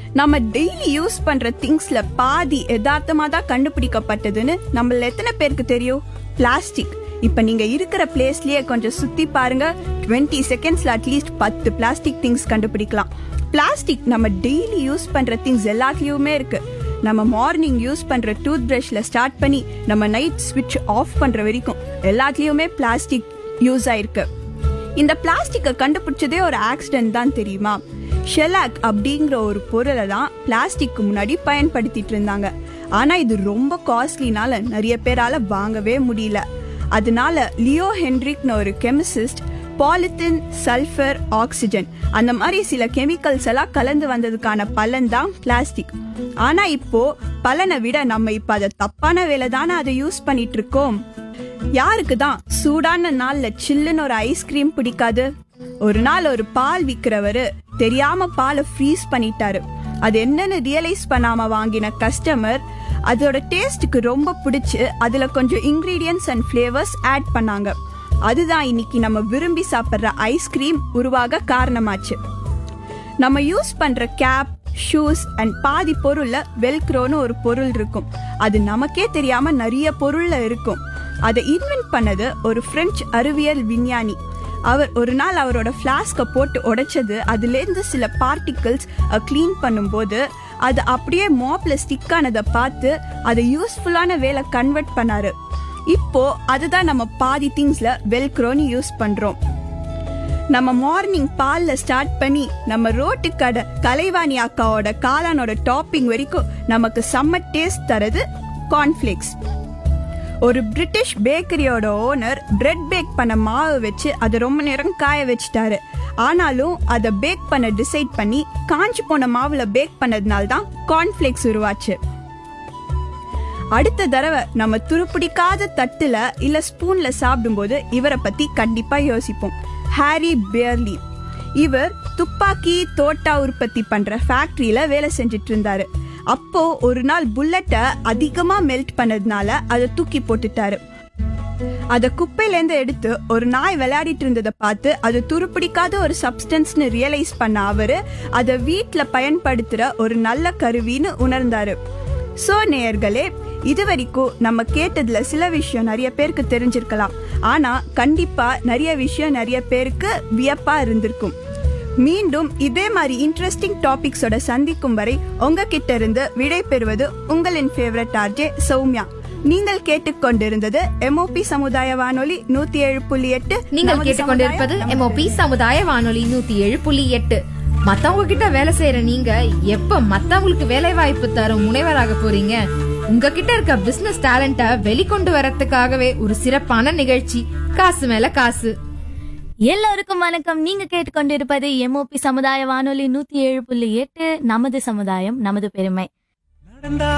நம்ம daily use பண்ற திங்ஸ்ல பாதி யதார்த்தமா தான் கண்டுபிடிக்கப்பட்டதுன்னு நம்மள எத்தனை பேருக்கு தெரியும் பிளாஸ்டிக் இப்ப நீங்க இருக்கிற பிளேஸ்லயே கொஞ்சம் சுத்தி பாருங்க 20 செகண்ட்ஸ்ல அட்லீஸ்ட் பத்து பிளாஸ்டிக் திங்ஸ் கண்டுபிடிக்கலாம் பிளாஸ்டிக் நம்ம டெய்லி யூஸ் பண்ற திங்ஸ் எல்லாத்துலயுமே இருக்கு நம்ம மார்னிங் யூஸ் பண்ற டூத் பிரஷ்ல ஸ்டார்ட் பண்ணி நம்ம நைட் ஸ்விட்ச் ஆஃப் பண்ற வரைக்கும் எல்லாத்துலயுமே பிளாஸ்டிக் யூஸ் ஆயிருக்கு இந்த பிளாஸ்டிக்கை கண்டுபிடிச்சதே ஒரு ஆக்சிடென்ட் தான் தெரியுமா ஷெலாக் அப்படிங்கிற ஒரு பொருளை தான் பிளாஸ்டிக்கு முன்னாடி பயன்படுத்திட்டு இருந்தாங்க ஆனா இது ரொம்ப காஸ்ட்லினால நிறைய பேரால வாங்கவே முடியல அதனால லியோ ஹென்ரிக்னு ஒரு கெமிசிஸ்ட் பாலித்தீன் சல்ஃபர் ஆக்சிஜன் அந்த மாதிரி சில கெமிக்கல்ஸ் எல்லாம் கலந்து வந்ததுக்கான பலன் தான் பிளாஸ்டிக் ஆனா இப்போ பலனை விட நம்ம இப்ப அதை தப்பான வேலை தானே அதை யூஸ் பண்ணிட்டு இருக்கோம் யாருக்கு தான் சூடான நாள்ல சில்லுன்னு ஒரு ஐஸ்கிரீம் பிடிக்காது ஒரு நாள் ஒரு பால் விக்கிறவரு தெரியாம பாலை ஃப்ரீஸ் பண்ணிட்டாரு அது என்னன்னு ரியலைஸ் பண்ணாம வாங்கின கஸ்டமர் அதோட டேஸ்ட்டுக்கு ரொம்ப பிடிச்சு அதுல கொஞ்சம் இன்கிரீடியன்ஸ் அண்ட் ஃப்ளேவர்ஸ் ஆட் பண்ணாங்க அதுதான் இன்னைக்கு நம்ம விரும்பி சாப்பிட்ற ஐஸ்கிரீம் உருவாக காரணமாச்சு நம்ம யூஸ் பண்ற கேப் ஷூஸ் அண்ட் பாதி பொருள்ல வெல்க்ரோன்னு ஒரு பொருள் இருக்கும் அது நமக்கே தெரியாம நிறைய பொருள்ல இருக்கும் அதை இன்வென்ட் பண்ணது ஒரு பிரெஞ்சு அறிவியல் விஞ்ஞானி அவர் ஒரு நாள் அவரோட ஃப்ளாஸ்கை போட்டு உடைச்சது அதுலேருந்து சில பார்ட்டிகிள்ஸ் க்ளீன் பண்ணும்போது அது அப்படியே மாப்ல ஸ்டிக் ஆனதை பார்த்து அதை யூஸ்ஃபுல்லான வேலை கன்வெர்ட் பண்ணாரு இப்போ அதுதான் நம்ம பாதி திங்ஸ்ல வெல்க்ரோன்னு யூஸ் பண்றோம் நம்ம மார்னிங் பால்ல ஸ்டார்ட் பண்ணி நம்ம ரோட்டு கடை கலைவாணி அக்காவோட காளானோட டாப்பிங் வரைக்கும் நமக்கு செம்ம டேஸ்ட் தரது கார்ன்ஃபிளேக்ஸ் ஒரு பிரிட்டிஷ் பேக்கரியோட ஓனர் பிரெட் பேக் பண்ண மாவு வச்சு அதை ரொம்ப நேரம் காய வச்சுட்டாரு ஆனாலும் அதை பேக் பண்ண டிசைட் பண்ணி காஞ்சு போன மாவுல பேக் பண்ணதுனால தான் கார்ன்ஃபிளேக்ஸ் உருவாச்சு அடுத்த தடவை நம்ம துருப்பிடிக்காத தட்டுல இல்ல ஸ்பூன்ல சாப்பிடும்போது இவரை பத்தி கண்டிப்பா யோசிப்போம் ஹாரி பேர்லி இவர் துப்பாக்கி தோட்டா உற்பத்தி பண்ற ஃபேக்டரியில வேலை செஞ்சுட்டு இருந்தாரு அப்போ ஒரு நாள் புல்லட்டை அதிகமா மெல்ட் பண்ணதுனால அதை தூக்கி போட்டுட்டாரு அத குப்பையிலேருந்து எடுத்து ஒரு நாய் விளையாடிட்டு இருந்ததை பார்த்து அது துருப்பிடிக்காத ஒரு சப்ஸ்டன்ஸ்னு ரியலைஸ் பண்ண அவரு அதை வீட்ல பயன்படுத்துற ஒரு நல்ல கருவின்னு உணர்ந்தாரு சோ நேயர்களே இது வரைக்கும் நம்ம கேட்டதுல சில விஷயம் நிறைய பேருக்கு தெரிஞ்சிருக்கலாம் ஆனா கண்டிப்பா நிறைய விஷயம் நிறைய பேருக்கு வியப்பா இருந்திருக்கும் மீண்டும் இதே மாதிரி இன்ட்ரெஸ்டிங் டாபிக்ஸோட சந்திக்கும் வரை உங்ககிட்ட இருந்து விடை பெறுவது உங்களின் ஃபேவரட் ஆர்ஜே சௌமியா நீங்கள் கேட்டுக்கொண்டிருந்தது எம்ஓபி சமுதாய வானொலி நூத்தி ஏழு புள்ளி எட்டு நீங்கள் நமது கேட்டுக்கொண்டிருப்பது சமுதாயம், நமது எம்ஓபி சமுதாய வானொலி நூத்தி ஏழு புள்ளி எட்டு மத்தவங்க கிட்ட வேலை செய்யற நீங்க எப்ப மத்தவங்களுக்கு வேலை வாய்ப்பு தரும் முனைவராக போறீங்க உங்ககிட்ட இருக்க பிசினஸ் டேலண்ட வெளிக்கொண்டு வரதுக்காகவே ஒரு சிறப்பான நிகழ்ச்சி காசு மேல காசு எல்லோருக்கும் வணக்கம் நீங்க கேட்டுக்கொண்டிருப்பது எம்ஓபி சமுதாய வானொலி நூத்தி ஏழு புள்ளி எட்டு நமது சமுதாயம் நமது பெருமை நடந்தா